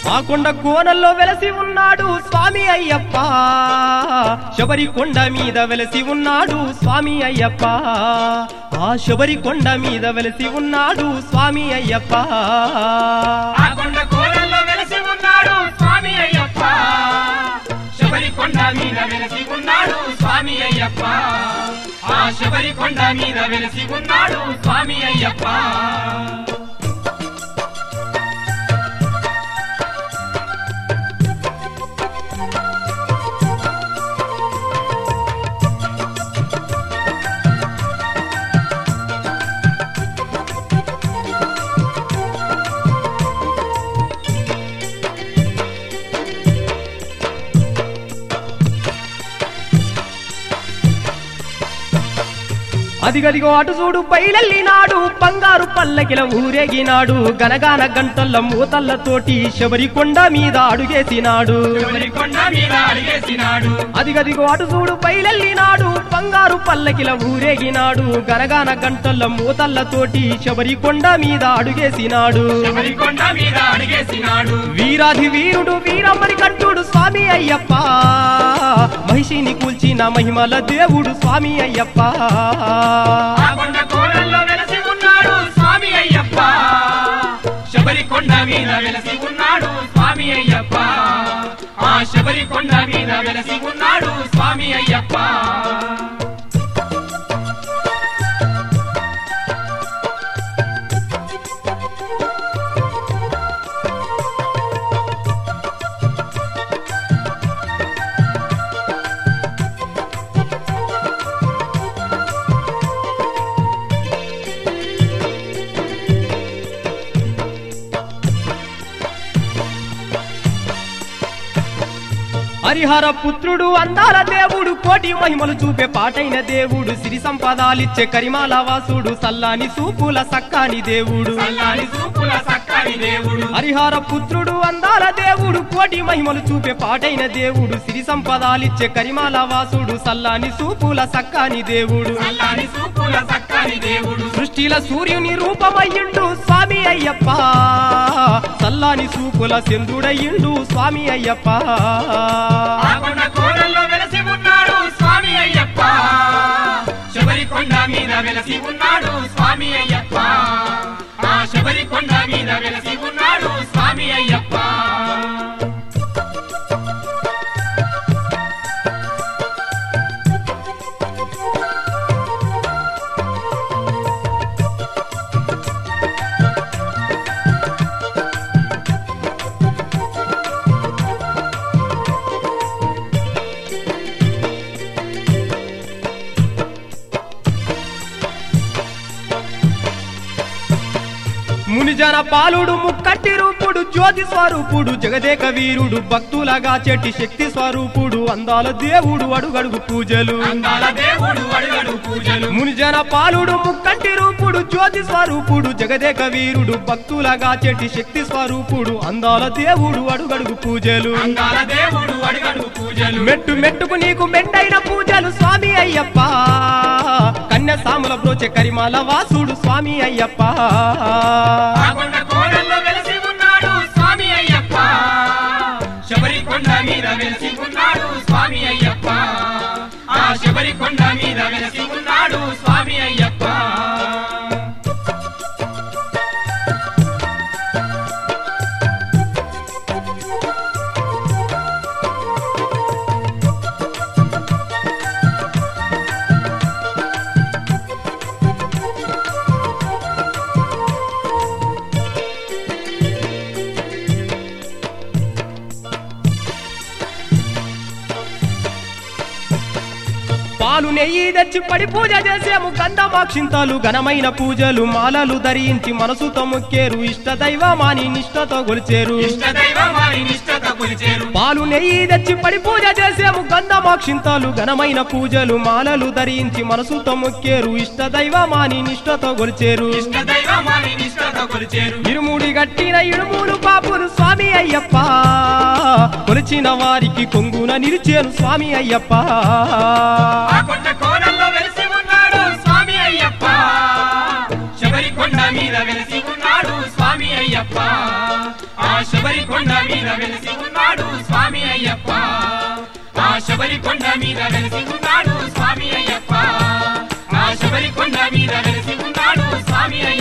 ఆ కొండ కోనల్లో వెలసి ఉన్నాడు స్వామి అయ్యప్ప శబరి కొండ మీద వెలసి ఉన్నాడు స్వామి అయ్యప్ప ఆ శబరి కొండ మీద వెలసి ఉన్నాడు స్వామి అయ్యప్ప ఆ కొండ కోరల్లో వెలసి ఉన్నాడు స్వామి అయ్యప్ప శబరి కొండ మీద వెలసి ఉన్నాడు స్వామి అయ్యప్ప ఆ శబరి కొండ మీద వెలసి ఉన్నాడు స్వామి అయ్యప్ప అదిగదిగో అటు చూడు బయలెళ్ళినాడు బంగారు పల్లకిల ఊరేగినాడు గనగాన గంటల్ల మూతల్లతోటి శబరి కొండ మీద అడుగేసినాడు శబరి కొండ మీద అడిగేసినాడు అదిగదిగో అటు చూడు బయలెళ్ళినాడు బంగారు పల్లకిల ఊరేగినాడు గనగాన గంటల్ల మూతల్లతోటి శబరి కొండ మీద అడుగేసినాడు శబరి కొండ మీద అడిగేసినాడు వీరాధి వీరుడు వీరమ్మని కంటుడు స్వామి అయ్యప్ప మహిషిని కూల్చిన మహిమల దేవుడు స్వామి అయ్యప్ప ఆ కొండ కోరల్లో వెలసి ఉన్నాడు స్వామి అయ్యప్ప శబరి కొండ మీద వెలసి ఉన్నాడు స్వామి అయ్యప్ప ఆ శబరి కొండ మీద వెలసి ఉన్నాడు స్వామి అయ్యప్ప హరిహర పుత్రుడు అందాల దేవుడు కోటి మహిమలు చూపే పాటైన దేవుడు సిరి సంపదాలిచ్చే కరిమాల వాసుడు సల్లాని సూపుల సక్కాని దేవుడు చల్లాని చూపుల సక్కని దేవుడు హరిహర పుత్రుడు అందాల దేవుడు కోటి మహిమలు చూపే పాటైన దేవుడు సిరి సంపదాలిచ్చే కరిమాల వాసుడు సల్లాని సూపుల సక్కాని దేవుడు చల్లాని చూపుల సక్కని దేవుడు సృష్టిల సూర్యుని రూపమయ్యిండు స్వామి అయ్యప్ప సల్లాని సూపుల చంద్రుడయ్యిండు స్వామి అయ్యప్ప ఆ కొండ కోరల్లో వెలసి ఉన్నాడు స్వామి అయ్యప్ప శబరి కొండ మీద వెలసి ఉన్నాడు స్వామి అయ్యప్ప ఆ శబరి కొండ మీద వెలసి ఉన్నాడు స్వామి అయ్యప్ప మునిజన పాలుడు ముక్కట్టి రూపుడు జ్యోతి స్వరూపుడు జగదేక వీరుడు భక్తులగా చెట్టి శక్తి స్వరూపుడు అందాల దేవుడు అడుగడుగు పూజలు అందాల దేవుడు అడుగడు పూజలు మునిజన పాలుడు ముక్కంటి రూపుడు జ్యోతి స్వరూపుడు జగదేక వీరుడు భక్తులగా చెట్టి శక్తి స్వరూపుడు అందాల దేవుడు అడుగడుగు పూజలు అందాల దేవుడు అడుగడు పూజలు మెట్టు మెట్టుకు నీకు మెండైన పూజలు స్వామి అయ్యప్ప కన్య సాముల బ్రోచె కరిమాల వాసుడు స్వామి అయ్యప్ప ఆ కొండ కోరల్లో వెలసి ఉన్నాడు స్వామి అయ్యప్ప శబరి కొండ మీద వెలసి ఉన్నాడు స్వామి అయ్యప్ప ఆ శబరి కొండ మీద వెలసి ఉన్నాడు స్వామి అయ్యప్ప పాలు నెయ్యి తెచ్చి పడి పూజ చేసేము గంధమాక్షింతలు ఘనమైన పూజలు మాలలు ధరించి మనసుతో మొక్కేరు ఇష్ట దైవమాని నిష్టతో గొలిచేరు ఇష్ట దైవమాని నిష్ఠత కొలిచేరు పాలు నెయ్యి తెచ్చి పడి పూజ చేసేము గంధమాక్షింతలు ఘనమైన పూజలు మాలలు ధరించి మనసుతో మొక్కేరు ఇష్ట దైవమాని నిష్టతో గొలిచేరు ఇష్ట దైవమాని నిష్ఠత కొలిచేరు ఇరుముడి గట్టిన ఇరుములు పాపులు స్వామి అయ్యప్ప కొలిచిన వారికి కొంగున నిలిచేను స్వామి అయ్యప్ప ఆ కొండ కోణంలో వెలిసి ఉన్నాడు స్వామి అయ్యప్ప శబరి కొండ మీద వెలిసి ఉన్నాడు స్వామి అయ్యప్ప ఆ శబరి కొండ మీద వెలిసి ఉన్నాడు స్వామి అయ్యప్ప ఆ శబరి కొండ మీద వెలిసి ఉన్నాడు స్వామి అయ్యప్ప ఆ శబరి కొండ మీద వెలిసి ఉన్నాడు స్వామి అయ్యప్ప